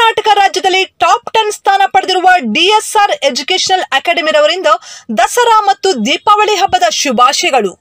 ಕರ್ನಾಟಕ ರಾಜ್ಯದಲ್ಲಿ top ten ಸ್ಥಾನ ಪಡೆದಿರುವ ಡಿಎಸ್ಆರ್ ಎಜುಕೇಶನಲ್ ಅಕಾಡೆಮಿರವರಿಂದ ದಸರಾ ಮತ್ತು ದೀಪಾವಳಿ ಹಬ್ಬದ ಶುಭಾಶಯಗಳು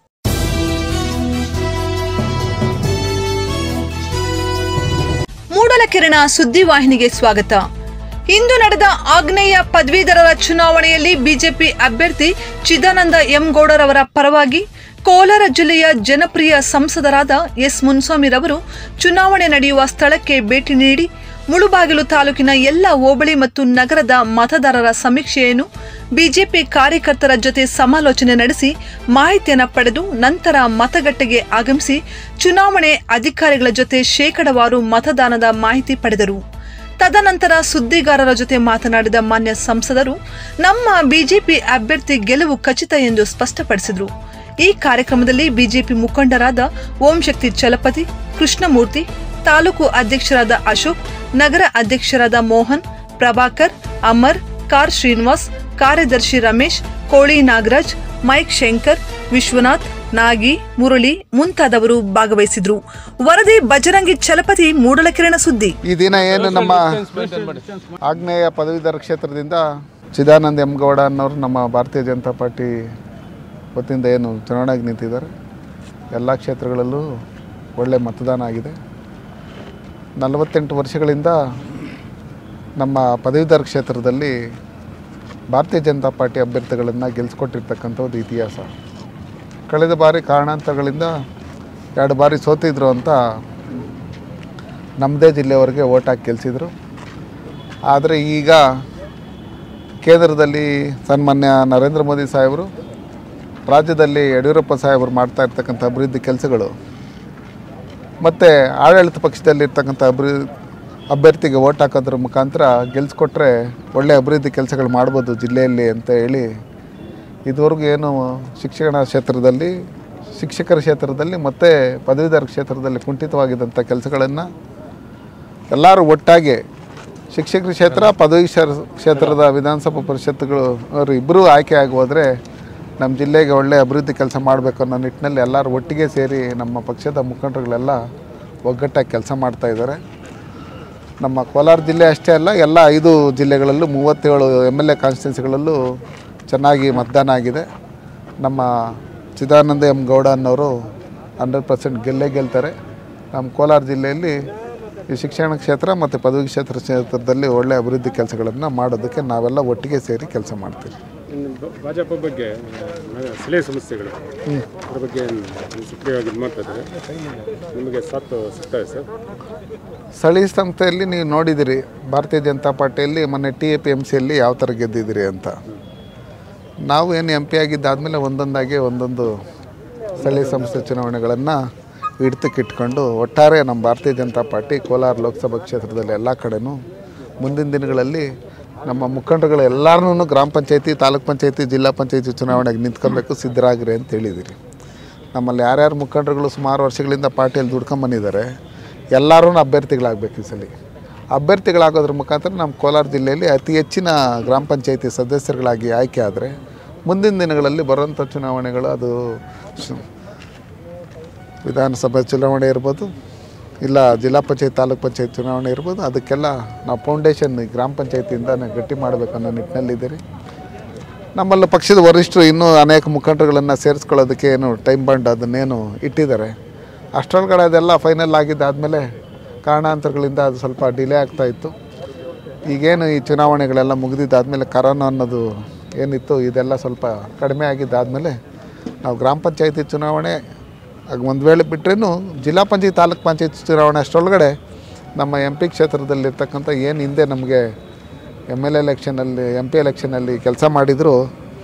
ಮೂಡಲಕಿರಣ ಸುದ್ದಿವಾಹಿನಿಗೆ ಸ್ವಾಗತ ಇಂದು ನಡೆದ ಆಗ್ನೇಯ ಪದವೀಧರರ ಚುನಾವಣೆಯಲ್ಲಿ ಬಿಜೆಪಿ ಅಭ್ಯರ್ಥಿ ಚಿದಾನಂದ ಎಂ ಗೌಡರವರ ಪರವಾಗಿ ಕೋಲಾರ ಜಿಲ್ಲೆಯ ಜನಪ್ರಿಯ ಸಂಸದರಾದ ಎಸ್ ಮುನ್ಸ್ವಾಮಿರವರು ಚುನಾವಣೆ ನಡೆಯುವ ಸ್ಥಳಕ್ಕೆ ಭೇಟಿ ನೀಡಿ ಮುಳುಬಾಗಿಲು ತಾಲೂಕಿನ ಎಲ್ಲ ಹೋಬಳಿ ಮತ್ತು ನಗರದ ಮತದಾರರ ಸಮೀಕ್ಷೆಯನ್ನು ಬಿಜೆಪಿ ಕಾರ್ಯಕರ್ತರ ಜೊತೆ ಸಮಾಲೋಚನೆ ನಡೆಸಿ ಮಾಹಿತಿಯನ್ನು ಪಡೆದು ನಂತರ ಮತಗಟ್ಟೆಗೆ ಆಗಮಿಸಿ ಚುನಾವಣೆ ಅಧಿಕಾರಿಗಳ ಜೊತೆ ಶೇಕಡವಾರು ಮತದಾನದ ಮಾಹಿತಿ ಪಡೆದರು ತದನಂತರ ಸುದ್ದಿಗಾರರ ಜೊತೆ ಮಾತನಾಡಿದ ಮಾನ್ಯ ಸಂಸದರು ನಮ್ಮ ಬಿಜೆಪಿ ಅಭ್ಯರ್ಥಿ ಗೆಲುವು ಖಚಿತ ಎಂದು ಸ್ಪಷ್ಟಪಡಿಸಿದರು ಈ ಕಾರ್ಯಕ್ರಮದಲ್ಲಿ ಬಿಜೆಪಿ ಮುಖಂಡರಾದ ಓಂ ಶಕ್ತಿ ಚಲಪತಿ ಕೃಷ್ಣಮೂರ್ತಿ ತಾಲೂಕು ಅಧ್ಯಕ್ಷರಾದ ಅಶೋಕ್ ನಗರ ಅಧ್ಯಕ್ಷರಾದ ಮೋಹನ್ ಪ್ರಭಾಕರ್ ಅಮರ್ ಕಾರ್ ಶ್ರೀನಿವಾಸ್ ಕಾರ್ಯದರ್ಶಿ ರಮೇಶ್ ಕೋಳಿ ನಾಗರಾಜ್ ಮೈಕ್ ಶಂಕರ್ ವಿಶ್ವನಾಥ್ ನಾಗಿ ಮುರಳಿ ಮುಂತಾದವರು ಭಾಗವಹಿಸಿದ್ರು ವರದಿ ಬಜರಂಗಿ ಚಲಪತಿ ಮೂಡಲಕಿರಣ ಸುದ್ದಿ ಈ ದಿನ ಏನು ನಮ್ಮ ಆಗ್ನೇಯ ಪದವೀಧರ ಕ್ಷೇತ್ರದಿಂದ ಚಿದಾನಂದ ಎಂ ಗೌಡ ಅನ್ನೋರು ನಮ್ಮ ಭಾರತೀಯ ಜನತಾ ಪಾರ್ಟಿ ವತಿಯಿಂದ ಏನು ಚುನಾವಣೆಗೆ ನಿಂತಿದ್ದಾರೆ ಎಲ್ಲ ಕ್ಷೇತ್ರಗಳಲ್ಲೂ ಒಳ್ಳೆ ಮತದಾನ ಆಗಿದೆ ನಲವತ್ತೆಂಟು ವರ್ಷಗಳಿಂದ ನಮ್ಮ ಪದವೀಧರ ಕ್ಷೇತ್ರದಲ್ಲಿ ಭಾರತೀಯ ಜನತಾ ಪಾರ್ಟಿ ಅಭ್ಯರ್ಥಿಗಳನ್ನು ಗೆಲ್ಲಿಸ್ಕೊಟ್ಟಿರ್ತಕ್ಕಂಥ ಒಂದು ಇತಿಹಾಸ ಕಳೆದ ಬಾರಿ ಕಾರಣಾಂತರಗಳಿಂದ ಎರಡು ಬಾರಿ ಸೋತಿದ್ರು ಅಂತ ನಮ್ಮದೇ ಜಿಲ್ಲೆಯವರೆಗೆ ಓಟ್ ಹಾಕಿ ಗೆಲ್ಸಿದ್ರು ಆದರೆ ಈಗ ಕೇಂದ್ರದಲ್ಲಿ ಸನ್ಮಾನ್ಯ ನರೇಂದ್ರ ಮೋದಿ ಸಾಹೇಬರು ರಾಜ್ಯದಲ್ಲಿ ಯಡಿಯೂರಪ್ಪ ಸಾಹೇಬರು ಮಾಡ್ತಾ ಇರ್ತಕ್ಕಂಥ ಅಭಿವೃದ್ಧಿ ಕೆಲಸಗಳು ಮತ್ತು ಆಡಳಿತ ಪಕ್ಷದಲ್ಲಿರ್ತಕ್ಕಂಥ ಅಭಿವೃ ಅಭ್ಯರ್ಥಿಗೆ ಓಟ್ ಹಾಕೋದ್ರ ಮುಖಾಂತರ ಗೆಲ್ಸ್ಕೊಟ್ರೆ ಒಳ್ಳೆಯ ಅಭಿವೃದ್ಧಿ ಕೆಲಸಗಳು ಮಾಡ್ಬೋದು ಜಿಲ್ಲೆಯಲ್ಲಿ ಅಂತ ಹೇಳಿ ಇದುವರೆಗೂ ಏನು ಶಿಕ್ಷಣ ಕ್ಷೇತ್ರದಲ್ಲಿ ಶಿಕ್ಷಕರ ಕ್ಷೇತ್ರದಲ್ಲಿ ಮತ್ತು ಪದವೀಧರ ಕ್ಷೇತ್ರದಲ್ಲಿ ಕುಂಠಿತವಾಗಿದ್ದಂಥ ಕೆಲಸಗಳನ್ನು ಎಲ್ಲರೂ ಒಟ್ಟಾಗಿ ಶಿಕ್ಷಕರ ಕ್ಷೇತ್ರ ಪದವಿ ಕ್ಷೇತ್ರ- ಕ್ಷೇತ್ರದ ವಿಧಾನಸಭಾ ಪರಿಷತ್ತುಗಳು ಅವರು ಇಬ್ಬರೂ ಆಯ್ಕೆ ಆಗಿ ಹೋದರೆ ನಮ್ಮ ಜಿಲ್ಲೆಗೆ ಒಳ್ಳೆಯ ಅಭಿವೃದ್ಧಿ ಕೆಲಸ ಮಾಡಬೇಕು ಅನ್ನೋ ನಿಟ್ಟಿನಲ್ಲಿ ಎಲ್ಲರೂ ಒಟ್ಟಿಗೆ ಸೇರಿ ನಮ್ಮ ಪಕ್ಷದ ಮುಖಂಡರುಗಳೆಲ್ಲ ಒಗ್ಗಟ್ಟಾಗಿ ಕೆಲಸ ಮಾಡ್ತಾ ಇದ್ದಾರೆ ನಮ್ಮ ಕೋಲಾರ ಜಿಲ್ಲೆ ಅಷ್ಟೇ ಅಲ್ಲ ಎಲ್ಲ ಐದು ಜಿಲ್ಲೆಗಳಲ್ಲೂ ಮೂವತ್ತೇಳು ಎಮ್ ಎಲ್ ಎ ಕಾನ್ಸ್ಟಿಟ್ಯೂನ್ಸಿಗಳಲ್ಲೂ ಚೆನ್ನಾಗಿ ಮತದಾನ ಆಗಿದೆ ನಮ್ಮ ಚಿದಾನಂದ ಎಂ ಗೌಡ ಅನ್ನೋರು ಹಂಡ್ರೆಡ್ ಪರ್ಸೆಂಟ್ ಗೆಲ್ಲೇ ಗೆಲ್ತಾರೆ ನಮ್ಮ ಕೋಲಾರ ಜಿಲ್ಲೆಯಲ್ಲಿ ಈ ಶಿಕ್ಷಣ ಕ್ಷೇತ್ರ ಮತ್ತು ಪದವಿ ಕ್ಷೇತ್ರ ಕ್ಷೇತ್ರದಲ್ಲಿ ಒಳ್ಳೆಯ ಅಭಿವೃದ್ಧಿ ಕೆಲಸಗಳನ್ನು ಮಾಡೋದಕ್ಕೆ ನಾವೆಲ್ಲ ಒಟ್ಟಿಗೆ ಸೇರಿ ಕೆಲಸ ಮಾಡ್ತೀವಿ ಇನ್ನು ಬ- ಭಾಜಪ ಬಗ್ಗೆ ಆ, ನ- ಸ್ಥಳೀಯ ಸಮಸ್ಯೆಗಳು ಅದ್ರ ಬಗ್ಗೆ ನೀವು ಸಕ್ರಿಯವಾಗಿ ಇದು ಮಾಡ್ತಾ ಇದ್ದಾರೆ ನಿಮಗೆ ಸಾಥ್ ಸಿಗ್ತದೆ ಸರ್ ಸ್ಥಳೀಯ ಸಂಸ್ಥೆಯಲ್ಲಿ ನೀವು ನೋಡಿದಿರಿ ಭಾರತೀಯ ಜನತಾ ಪಾರ್ಟಿಯಲ್ಲಿ ಮೊನ್ನೆ ಟಿ ಎ ಪಿ ಎಮ್ ಸಿಯಲ್ಲಿ ಯಾವ ಥರ ಗೆದ್ದಿದ್ದೀರಿ ಅಂತ ನಾವು ಏನು ಎಂ ಪಿ ಆಗಿದ್ದಾದಮೇಲೆ ಒಂದೊಂದಾಗಿ ಒಂದೊಂದು ಸ್ಥಳೀಯ ಸಂಸ್ಥೆ ಚುನಾವಣೆಗಳನ್ನು ಹಿಡ್ತಕ್ಕಿಟ್ಕೊಂಡು ಒಟ್ಟಾರೆ ನಮ್ಮ ಭಾರತೀಯ ಜನತಾ ಪಾರ್ಟಿ ಕೋಲಾರ ಲೋಕಸಭಾ ಕ್ಷೇತ್ರದಲ್ಲಿ ಎಲ್ಲ ಕಡೆನೂ ಮುಂದಿನ ದಿನಗಳಲ್ಲಿ ನಮ್ಮ ಮುಖಂಡರುಗಳು ಎಲ್ಲರನ್ನೂ ಗ್ರಾಮ ಪಂಚಾಯತಿ ತಾಲೂಕ್ ಪಂಚಾಯತಿ ಜಿಲ್ಲಾ ಪಂಚಾಯತಿ ಚುನಾವಣೆಗೆ ನಿಂತ್ಕೊಬೇಕು ಸಿದ್ಧರಾಗಿರಿ ಅಂತ ಹೇಳಿದಿರಿ ನಮ್ಮಲ್ಲಿ ಯಾರ್ಯಾರು ಮುಖಂಡರುಗಳು ಸುಮಾರು ವರ್ಷಗಳಿಂದ ಪಾರ್ಟಿಯಲ್ಲಿ ದುಡ್ಕೊಂಬಂದಿದ್ದಾರೆ ಎಲ್ಲರೂ ಅಭ್ಯರ್ಥಿಗಳಾಗಬೇಕು ಈ ಸಲ ಅಭ್ಯರ್ಥಿಗಳಾಗೋದ್ರ ಮುಖಾಂತರ ನಮ್ಮ ಕೋಲಾರ ಜಿಲ್ಲೆಯಲ್ಲಿ ಅತಿ ಹೆಚ್ಚಿನ ಗ್ರಾಮ ಪಂಚಾಯತಿ ಸದಸ್ಯರುಗಳಾಗಿ ಆಯ್ಕೆ ಆದರೆ ಮುಂದಿನ ದಿನಗಳಲ್ಲಿ ಬರುವಂಥ ಚುನಾವಣೆಗಳು ಅದು ಶು- ವಿಧಾನಸಭೆ ಚುನಾವಣೆ ಇರ್ಬೋದು ಇಲ್ಲ ಜಿಲ್ಲಾ ಪಂಚಾಯತ್ ತಾಲೂಕ್ ಪಂಚಾಯತ್ ಚುನಾವಣೆ ಇರ್ಬೋದು ಅದಕ್ಕೆಲ್ಲ ನಾವು ಫೌಂಡೇಶನ್ ಈ ಗ್ರಾಮ ಪಂಚಾಯತಿಯಿಂದ ಗಟ್ಟಿ ಮಾಡಬೇಕು ಅನ್ನೋ ನಿಟ್ಟಿನಲ್ಲಿದ್ದೀರಿ ನಮ್ಮಲ್ಲಿ ಪಕ್ಷದ ವರಿಷ್ಠರು ಇನ್ನೂ ಅನೇಕ ಮುಖಂಡರುಗಳನ್ನು ಸೇರಿಸ್ಕೊಳ್ಳೋದಕ್ಕೆ ಏನು ಟೈಮ್ ಬಾಂಡ್ ಅದನ್ನೇನು ಇಟ್ಟಿದ್ದಾರೆ ಅಷ್ಟರೊಳಗಡೆ ಅದೆಲ್ಲ ಫೈನಲ್ ಆಗಿದ್ದಾದಮೇಲೆ ಕಾರಣಾಂತರಗಳಿಂದ ಅದು ಸ್ವಲ್ಪ ಡಿಲೇ ಆಗ್ತಾ ಇತ್ತು ಈಗೇನು ಈ ಚುನಾವಣೆಗಳೆಲ್ಲ ಮುಗಿದಿದ್ದಾದಮೇಲೆ ಕರೋನಾ ಅನ್ನೋದು ಏನಿತ್ತು ಇದೆಲ್ಲ ಸ್ವಲ್ಪ ಕಡಿಮೆ ಆಗಿದ್ದಾದಮೇಲೆ ನಾವು ಗ್ರಾಮ ಪಂಚಾಯತಿ ಚುನಾವಣೆ ಒಂದು ವೇಳೆ ಬಿಟ್ರೇನು ಜಿಲ್ಲಾ ಪಂಚಾಯತ್ ತಾಲೂಕ್ ಪಂಚಾಯತ್ ಚುನಾವಣೆ ಅಷ್ಟರೊಳಗಡೆ ನಮ್ಮ ಎಂ ಪಿ ಕ್ಷೇತ್ರದಲ್ಲಿರ್ತಕ್ಕಂಥ ಏನು ಹಿಂದೆ ನಮಗೆ ಎಮ್ ಎಲ್ ಎಲೆಕ್ಷನಲ್ಲಿ ಎಂ ಪಿ ಎಲೆಕ್ಷನಲ್ಲಿ ಕೆಲಸ ಮಾಡಿದರೂ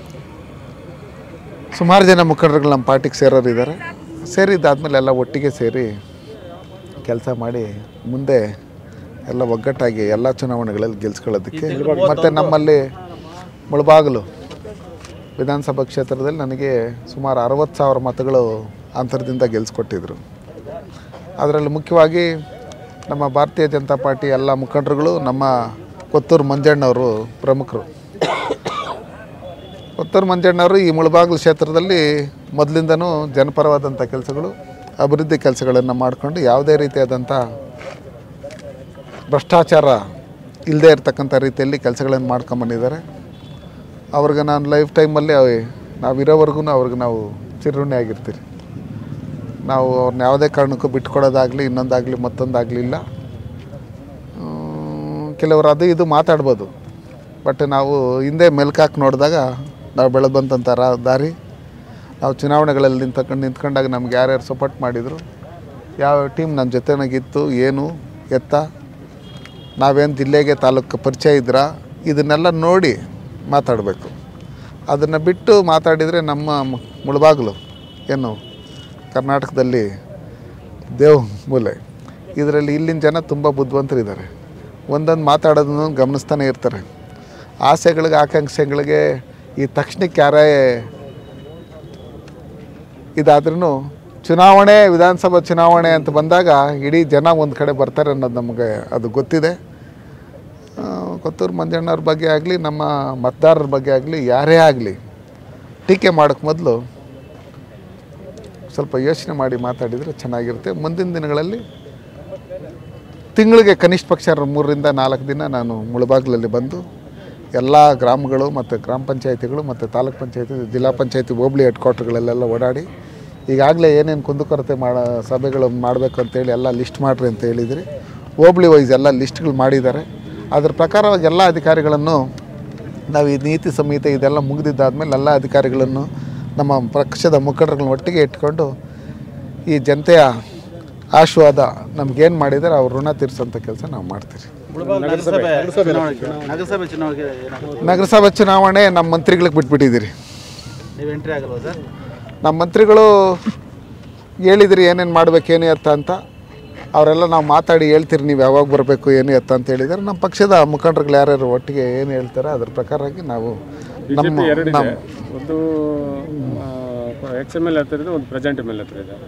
ಸುಮಾರು ಜನ ಮುಖಂಡರುಗಳು ನಮ್ಮ ಪಾರ್ಟಿಗೆ ಸೇರೋರು ಇದ್ದಾರೆ ಸೇರಿದ್ದಾದಮೇಲೆ ಎಲ್ಲ ಒಟ್ಟಿಗೆ ಸೇರಿ ಕೆಲಸ ಮಾಡಿ ಮುಂದೆ ಎಲ್ಲ ಒಗ್ಗಟ್ಟಾಗಿ ಎಲ್ಲ ಚುನಾವಣೆಗಳಲ್ಲಿ ಗೆಲ್ಸ್ಕೊಳ್ಳೋದಕ್ಕೆ ಮತ್ತು ನಮ್ಮಲ್ಲಿ ಮುಳಬಾಗಿಲು ವಿಧಾನಸಭಾ ಕ್ಷೇತ್ರದಲ್ಲಿ ನನಗೆ ಸುಮಾರು ಅರವತ್ತು ಸಾವಿರ ಮತಗಳು ಅಂತರದಿಂದ ಗೆಲ್ಸ್ಕೊಟ್ಟಿದ್ರು ಅದರಲ್ಲಿ ಮುಖ್ಯವಾಗಿ ನಮ್ಮ ಭಾರತೀಯ ಜನತಾ ಪಾರ್ಟಿ ಎಲ್ಲ ಮುಖಂಡರುಗಳು ನಮ್ಮ ಕೊತ್ತೂರು ಮಂಜಣ್ಣವರು ಪ್ರಮುಖರು ಕೊತ್ತೂರು ಮಂಜಣ್ಣವರು ಈ ಮುಳಬಾಗಿಲು ಕ್ಷೇತ್ರದಲ್ಲಿ ಮೊದಲಿಂದನೂ ಜನಪರವಾದಂಥ ಕೆಲಸಗಳು ಅಭಿವೃದ್ಧಿ ಕೆಲಸಗಳನ್ನು ಮಾಡಿಕೊಂಡು ಯಾವುದೇ ರೀತಿಯಾದಂಥ ಭ್ರಷ್ಟಾಚಾರ ಇಲ್ಲದೇ ಇರ್ತಕ್ಕಂಥ ರೀತಿಯಲ್ಲಿ ಕೆಲಸಗಳನ್ನು ಮಾಡ್ಕೊಂಬಂದಿದ್ದಾರೆ ಅವ್ರಿಗೆ ನಾನು ಲೈಫ್ ಟೈಮಲ್ಲಿ ನಾವು ಇರೋವರೆಗೂ ಅವ್ರಿಗೆ ನಾವು ಚಿರುಣಿ ಆಗಿರ್ತೀರಿ ನಾವು ಅವ್ರನ್ನ ಯಾವುದೇ ಕಾರಣಕ್ಕೂ ಬಿಟ್ಕೊಡೋದಾಗಲಿ ಇನ್ನೊಂದಾಗಲಿ ಮತ್ತೊಂದಾಗಲಿ ಇಲ್ಲ ಮ್, ಕೆಲವರು ಅದು ಇದು ಮಾತಾಡ್ಬೋದು ಬಟ್ ನಾವು ಹಿಂದೆ ಮೆಲ್ಕಾಕಿ ನೋಡಿದಾಗ ನಾವು ಬೆಳೆದು ಬಂದಂಥ ರಾ ದಾರಿ ನಾವು ಚುನಾವಣೆಗಳಲ್ಲಿ ನಿಂತ್ಕೊಂಡು ನಿಂತ್ಕೊಂಡಾಗ ನಮ್ಗೆ ಯಾರ್ಯಾರು ಸಪೋರ್ಟ್ ಮಾಡಿದರು ಯಾವ ಟೀಮ್ ನಮ್ಮ ಜೊತೆನಾಗಿತ್ತು ಏನು ಎತ್ತ ನಾವೇನು ಜಿಲ್ಲೆಗೆ ತಾಲೂಕು ಪರಿಚಯ ಇದ್ರಾ ಇದನ್ನೆಲ್ಲ ನೋಡಿ ಮಾತಾಡಬೇಕು ಅದನ್ನು ಬಿಟ್ಟು ಮಾತಾಡಿದರೆ ನಮ್ಮ ಮ- ಮುಳಬಾಗಿಲು ಏನು ಕರ್ನಾಟಕದಲ್ಲಿ ದೇವ್ ಮೂಲೆ ಇದರಲ್ಲಿ ಇಲ್ಲಿನ ಜನ ತುಂಬ ಬುದ್ಧಿವಂತರಿದ್ದಾರೆ ಒಂದೊಂದು ಮಾತಾಡೋದನ್ನು ಗಮನಿಸ್ತಾನೆ ಇರ್ತಾರೆ ಆಸೆಗಳಿಗೆ ಆಕಾಂಕ್ಷೆಗಳಿಗೆ ಈ ತಕ್ಷಣಕ್ಕೆ ಯಾರೇ ಇದಾದ್ರೂ ಚುನಾವಣೆ ವಿಧಾನಸಭಾ ಚುನಾವಣೆ ಅಂತ ಬಂದಾಗ ಇಡೀ ಜನ ಒಂದು ಕಡೆ ಬರ್ತಾರೆ ಅನ್ನೋದು ನಮಗೆ ಅದು ಗೊತ್ತಿದೆ ಆ, ಕೊತ್ತೂರು ಮಂಜಣ್ಣವ್ರ ಬಗ್ಗೆ ಆಗಲಿ ನಮ್ಮ ಮತದಾರರ ಬಗ್ಗೆ ಆಗಲಿ ಯಾರೇ ಆಗಲಿ ಟೀಕೆ ಮಾಡೋಕ್ಕೆ ಮೊದಲು ಸ್ವಲ್ಪ ಯೋಚನೆ ಮಾಡಿ ಮಾತಾಡಿದರೆ ಚೆನ್ನಾಗಿರುತ್ತೆ ಮುಂದಿನ ದಿನಗಳಲ್ಲಿ ತಿಂಗಳಿಗೆ ಕನಿಷ್ಠ ಪಕ್ಷ ಮೂರರಿಂದ ನಾಲ್ಕು ದಿನ ನಾನು ಮುಳಬಾಗಿಲಲ್ಲಿ ಬಂದು ಎಲ್ಲ ಗ್ರಾಮಗಳು ಮತ್ತು ಗ್ರಾಮ ಪಂಚಾಯತಿಗಳು ಮತ್ತು ತಾಲೂಕ್ ಪಂಚಾಯತಿ ಜಿಲ್ಲಾ ಪಂಚಾಯತಿ ಹೋಬಳಿ ಹೆಡ್ ಕ್ವಾರ್ಟರ್ಗಳಲ್ಲೆಲ್ಲ ಓಡಾಡಿ ಈಗಾಗಲೇ ಏನೇನು ಕುಂದುಕೊರತೆ ಮಾಡೋ ಸಭೆಗಳು ಮಾಡಬೇಕು ಅಂತೇಳಿ ಎಲ್ಲ ಲಿಸ್ಟ್ ಮಾಡಿರಿ ಅಂತ ಹೇಳಿದಿರಿ ಹೋಬಳಿ ವೈಸ್ ಎಲ್ಲ ಲಿಸ್ಟ್ಗಳು ಮಾಡಿದ್ದಾರೆ ಅದ್ರ ಪ್ರಕಾರವಾಗಿ ಎಲ್ಲ ಅಧಿಕಾರಿಗಳನ್ನು ನಾವು ಈ ನೀತಿ ಸಂಹಿತೆ ಇದೆಲ್ಲ ಮುಗಿದಿದ್ದಾದ್ಮೇಲೆ ಎಲ್ಲ ಅಧಿಕಾರಿಗಳನ್ನು ನಮ್ಮ ಪಕ್ಷದ ಮುಖಂಡರುಗಳನ್ನ ಒಟ್ಟಿಗೆ ಇಟ್ಕೊಂಡು ಈ ಜನತೆಯ ಆಶೀರ್ವಾದ ನಮ್ಗೇನು ಮಾಡಿದ್ದಾರೆ ಅವ್ರ ಋಣ ತೀರಿಸೋಂಥ ಕೆಲಸ ನಾವು ಮಾಡ್ತೀವಿ ನಗರಸಭೆ ಚುನಾವಣೆ ನಗರಸಭೆ ಚುನಾವಣೆ ಏನಾಗ್ತದೆ ನಗರಸಭಾ ಚುನಾವಣೆ ನಮ್ಮ ಮಂತ್ರಿಗಳಿಗೆ ಬಿಟ್ಬಿಟ್ಟಿದ್ದೀರಿ ನೀವು ಎಂಟ್ರಿ ಆಗಲ್ವಾ ಸರ್ ನಮ್ಮ ಮಂತ್ರಿಗಳು ಹೇಳಿದ್ರಿ ಏನೇನು ಮಾಡಬೇಕೇನು ಎತ್ತ ಅಂತ ಅವರೆಲ್ಲ ನಾವು ಮಾತಾಡಿ ಹೇಳ್ತೀರಿ ನೀವು ಯಾವಾಗ ಬರಬೇಕು ಏನು ಎತ್ತ ಅಂತ ಹೇಳಿದ್ದಾರೆ ನಮ್ಮ ಪಕ್ಷದ ಮುಖಂಡರುಗಳು ಯಾರ್ಯಾರು ಒಟ್ಟಿಗೆ ಏನು ಹೇಳ್ತಾರೆ ಅದ್ರ ಪ್ರಕಾರವಾಗಿ ನಾವು ನಮ್ಮ ಬಿಜೆಪಿ ಎರಡಿದೆ ನಮ್ಮ ಒಂದು ಎಕ್ಸ್ ಎಮ್ ಎಲ್ ಹತ್ರ ಇದೆ ಒಂದು ಪ್ರೆಸೆಂಟ್ ಎಮ್ ಎಲ್ ಹತ್ರ ಇದೆ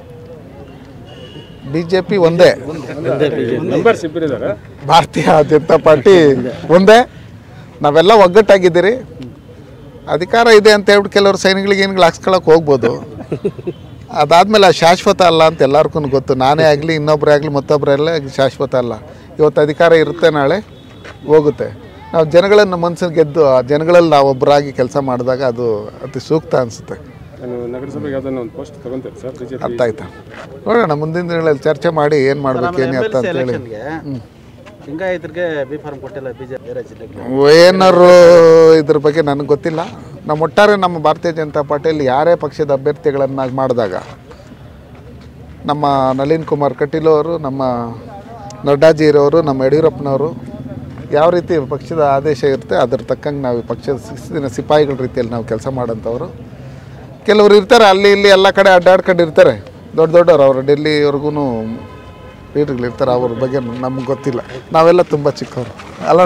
ಬಿ ಜೆ ಪಿ ಒಂದೇ ನಂಬರ್ಸ್ ಇಬ್ಬರಿದ್ದಾರೆ ಭಾರತೀಯ ಜನತಾ ಪಾರ್ಟಿ ಒಂದೇ ನಾವೆಲ್ಲ ಒಗ್ಗಟ್ಟಾಗಿದ್ದೀರಿ ಅಧಿಕಾರ ಇದೆ ಅಂತ ಹೇಳ್ಬಿಟ್ಟು ಕೆಲವರು ಸೈನಿಗಳಿಗೆ ಏನುಗಳು ಹಾಕ್ಸ್ಕೊಳಕ್ಕೆ ಹೋಗ್ಬೋದು ಅದಾದಮೇಲೆ ಅದು ಶಾಶ್ವತ ಅಲ್ಲ ಅಂತ ಎಲ್ಲರಿಗೂ ಗೊತ್ತು ನಾನೇ ಆಗಲಿ ಇನ್ನೊಬ್ಬರೇ ಆಗಲಿ ಮತ್ತೊಬ್ಬರೇ ಆಗಲಿ ಶಾಶ್ವತ ಅಲ್ಲ ಇವತ್ತು ಅಧಿಕಾರ ಇರುತ್ತೆ ನಾಳೆ ಹೋಗುತ್ತೆ ನಾವು ಜನಗಳನ್ನು ಮನಸ್ಸನ್ನು ಗೆದ್ದು ಆ ಜನಗಳಲ್ಲಿ ನಾವು ಒಬ್ಬರಾಗಿ ಕೆಲಸ ಮಾಡಿದಾಗ ಅದು ಅತಿ ಸೂಕ್ತ ಅನಿಸುತ್ತೆ ನಾನು ನಗರಸಭೆಗೆ ಯಾವ್ದಾನ ಒಂದು ಪೋಸ್ಟ್ ತಗೊಂತೀರಿ ಸರ್ ಬಿಜೆಪಿ ಅರ್ಥ ಆಯ್ತಾ ನೋಡೋಣ ಮುಂದಿನ ದಿನಗಳಲ್ಲಿ ಚರ್ಚೆ ಮಾಡಿ ಏನು ಮಾಡ್ಬೇಕು ಏನು ಎತ್ತ ಅಂತ ಹೇಳಿ ಎಲೆಕ್ಷನ್ಗೆ ಲಿಂಗಾಯತರಿಗೆ ಬಿ ಫಾರ್ಮ್ ಕೊಟ್ಟಿಲ್ಲ ಬಿಜೆಪಿ ಬೇರೆ ಜಿಲ್ಲೆಗೆ ಏನಾರು ಇದ್ರ ಬಗ್ಗೆ ನನಗೆ ಗೊತ್ತಿಲ್ಲ ನಮ್ಮ ಒಟ್ಟಾರೆ ನಮ್ಮ ಭಾರತೀಯ ಜನತಾ ಪಾರ್ಟಿಯಲ್ಲಿ ಯಾರೇ ಪಕ್ಷದ ಅಭ್ಯರ್ಥಿಗಳನ್ನಾಗಿ ಮಾಡಿದಾಗ ನಮ್ಮ ನಳಿನ್ ಕುಮಾರ್ ಕಟೀಲ್ ಅವರು ನಮ್ಮ ನಡ್ಡಾಜಿ ಇರೋರು ನಮ್ಮ ಯಡಿಯೂರಪ್ಪನವರು ಯಾವ ರೀತಿ ಪಕ್ಷದ ಆದೇಶ ಇರುತ್ತೆ ಅದ್ರ ತಕ್ಕಂಗೆ ನಾವು ಪಕ್ಷದ ಶಿಸ್ತಿನ ಸಿಪಾಯಿಗಳ ರೀತಿಯಲ್ಲಿ ನಾವು ಕೆಲಸ ಮಾಡೋಂಥವ್ರು ಕೆಲವರು ಇರ್ತಾರೆ ಅಲ್ಲಿ ಇಲ್ಲಿ ಎಲ್ಲ ಕಡೆ ಅಡ್ಡಾಡ್ಕೊಂಡು ಇರ್ತಾರೆ ದೊಡ್ಡ ದೊಡ್ಡವರು ಅವರು ಡೆಲ್ಲಿವರೆಗೂ ಲೀಡರ್ಗಳು ಇರ್ತಾರೆ ಅವ್ರ ಬಗ್ಗೆ ನಮ್ಗೆ ಗೊತ್ತಿಲ್ಲ ನಾವೆಲ್ಲ ತುಂಬ ಚಿಕ್ಕವರು ಅಲ್ಲ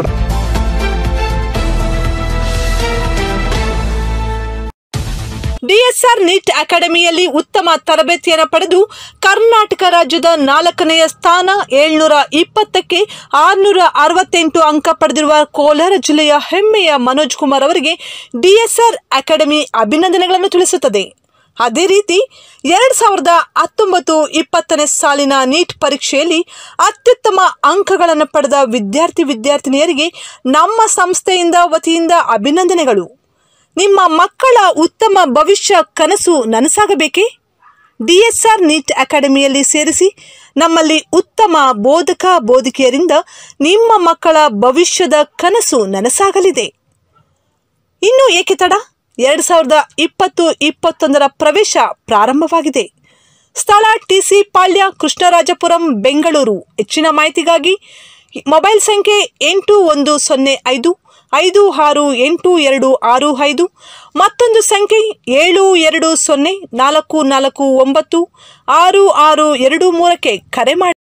ಡಿಎಸ್ಆರ್ ನೀಟ್ ಅಕಾಡೆಮಿಯಲ್ಲಿ ಉತ್ತಮ ತರಬೇತಿಯನ್ನು ಪಡೆದು ಕರ್ನಾಟಕ ರಾಜ್ಯದ ನಾಲ್ಕನೆಯ ಸ್ಥಾನ ಏಳ್ನೂರ ಇಪ್ಪತ್ತಕ್ಕೆ ಆರುನೂರ ಅರವತ್ತೆಂಟು ಅಂಕ ಪಡೆದಿರುವ ಕೋಲಾರ ಜಿಲ್ಲೆಯ ಹೆಮ್ಮೆಯ ಮನೋಜ್ ಕುಮಾರ್ ಅವರಿಗೆ ಡಿಎಸ್ಆರ್ ಅಕಾಡೆಮಿ ಅಭಿನಂದನೆಗಳನ್ನು ತಿಳಿಸುತ್ತದೆ ಅದೇ ರೀತಿ ಎರಡು ಸಾವಿರದ ಹತ್ತೊಂಬತ್ತು ಇಪ್ಪತ್ತನೇ ಸಾಲಿನ ನೀಟ್ ಪರೀಕ್ಷೆಯಲ್ಲಿ ಅತ್ಯುತ್ತಮ ಅಂಕಗಳನ್ನು ಪಡೆದ ವಿದ್ಯಾರ್ಥಿ ವಿದ್ಯಾರ್ಥಿನಿಯರಿಗೆ ನಮ್ಮ ಸಂಸ್ಥೆಯಿಂದ ವತಿಯಿಂದ ಅಭಿನಂದನೆಗಳು ನಿಮ್ಮ ಮಕ್ಕಳ ಉತ್ತಮ ಭವಿಷ್ಯ ಕನಸು ನನಸಾಗಬೇಕೇ ಡಿಎಸ್ಆರ್ ನೀಟ್ ಅಕಾಡೆಮಿಯಲ್ಲಿ ಸೇರಿಸಿ ನಮ್ಮಲ್ಲಿ ಉತ್ತಮ ಬೋಧಕ ಬೋಧಕಿಯರಿಂದ ನಿಮ್ಮ ಮಕ್ಕಳ ಭವಿಷ್ಯದ ಕನಸು ನನಸಾಗಲಿದೆ ಇನ್ನು ಏಕೆ ತಡ ಎರಡು ಸಾವಿರದ ಇಪ್ಪತ್ತು ಇಪ್ಪತ್ತೊಂದರ ಪ್ರವೇಶ ಪ್ರಾರಂಭವಾಗಿದೆ ಸ್ಥಳ ಟಿಸಿ ಪಾಳ್ಯ ಕೃಷ್ಣರಾಜಪುರಂ ಬೆಂಗಳೂರು ಹೆಚ್ಚಿನ ಮಾಹಿತಿಗಾಗಿ ಮೊಬೈಲ್ ಸಂಖ್ಯೆ ಎಂಟು ಒಂದು ಸೊನ್ನೆ ಐದು ಐದು ಆರು ಎಂಟು ಎರಡು ಆರು ಐದು ಮತ್ತೊಂದು ಸಂಖ್ಯೆ ಏಳು ಎರಡು ಸೊನ್ನೆ ನಾಲ್ಕು ನಾಲ್ಕು ಒಂಬತ್ತು ಆರು ಆರು ಎರಡು ಮೂರಕ್ಕೆ ಕರೆ ಮಾಡಿ